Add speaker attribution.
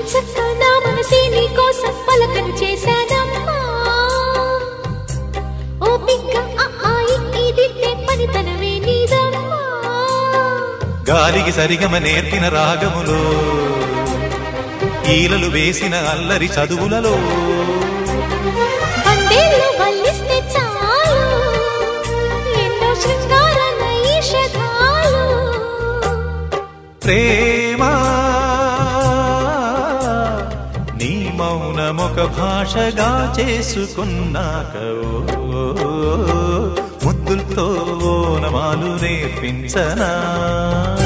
Speaker 1: చక్క నా మనసే నీ కోసం పలకను చేశానమ్మా ఓ పిక్క ఆ ఆ ఇ దిద్దే పనితనమే నీదమ్మా
Speaker 2: గాలికి సరిగమ నేర్పిన రాగములో ఈలలు వేసిన అల్లరి చదువులలో
Speaker 1: వందేళ్ళు వల్లిస్తే చాలు ఎన్నో శృంగార నైషధాలు
Speaker 2: ప్రేమ నీ మౌనమొక భాషగా చేసుకున్నాక ఓ, ముద్దులతో నమాలు నేర్పించనా